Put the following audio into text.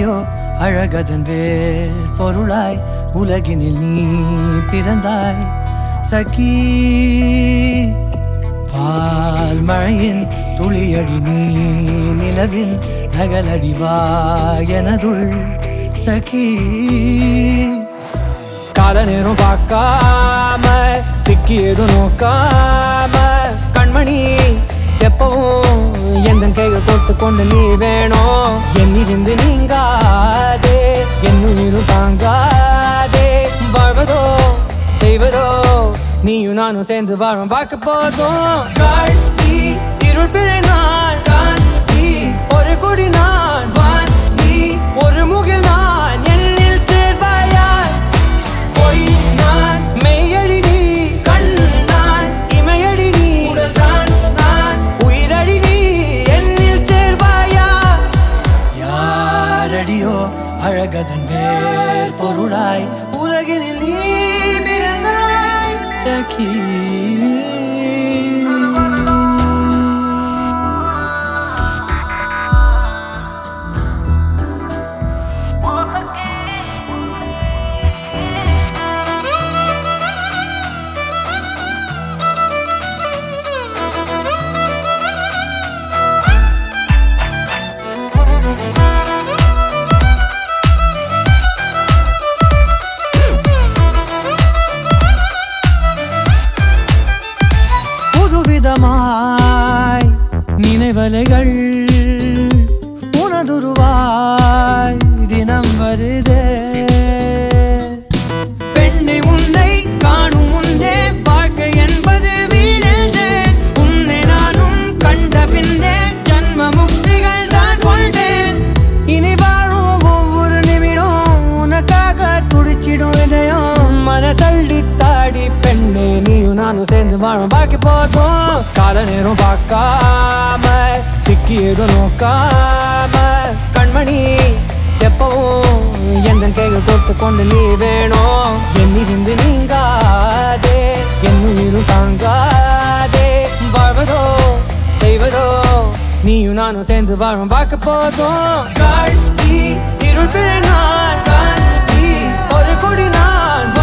யாரடியோ அழகதன் வேர் பொருளாய் உலகினில் நீ பிறந்தாய் சகி பால் மழையின் துளியடி நீ நிலவின் நகலடிவா எனதுள் சகி கால நேரம் பார்க்காம திக்கி எதுவும் நோக்காம கண்மணி எப்பவும் எந்த கைகள் கோர்த்து கொண்டு நீ வேணும் என்னிருந்து நீங்காதே என் உயிரும் தாங்காதே வாழ்வதோ செய்வதோ நீயும் நானும் சேர்ந்து வாழும் பார்க்க போதும் காட்டி இருள் பிழை நான் தான் நீ ஒரு கொடி நான் வான் நீ ஒரு முகில் நான் என்னில் சேர்வாயா பொய் நான் மெய்யடி நீ கண் நான் இமையடி நீ உடல் தான் நான் உயிரடி நீ என்னில் சேர்வாயா யாரடியோ அழகதன் வேர் பொருளாய் உலகினில் நீ பிறந்தாய் சகி புதுவிதமாய் நினைவலைகள் உனதுருவாய் தினம் வருதே பெண்ணை உன்னை காணும் முன்னே வாழ்க்கை என்பது வீழ்ந்தே உன்னை நானும் கண்ட பின்னே ஜன்ம முக்திகள் தான் கொண்டேன் இனி வாழும் ஒவ்வொரு நிமிடம் உனக்காக துடிச்சிடும் இதயம் மனசள்ளி தாடி பெண்ணே நீயும் நானும் சேர்ந்து வாழும் பாக்கி போதும் கால நேரம் பார்க்காம திக்கி ஏதோ நோக்காம கண்மணி எப்பவும் எந்த கைகள் கோர்த்து கொண்டு நீ வேணும் என்னிருந்து நீங்காதே என் உயிரும் தாங்காதே வாழ்வதோ செய்வதோ நீயும் நானும் சேர்ந்து வாழும் பார்க்க போதும் காட்டி இருள் பிழை நான் தான் நீ ஒரு கொடி நான்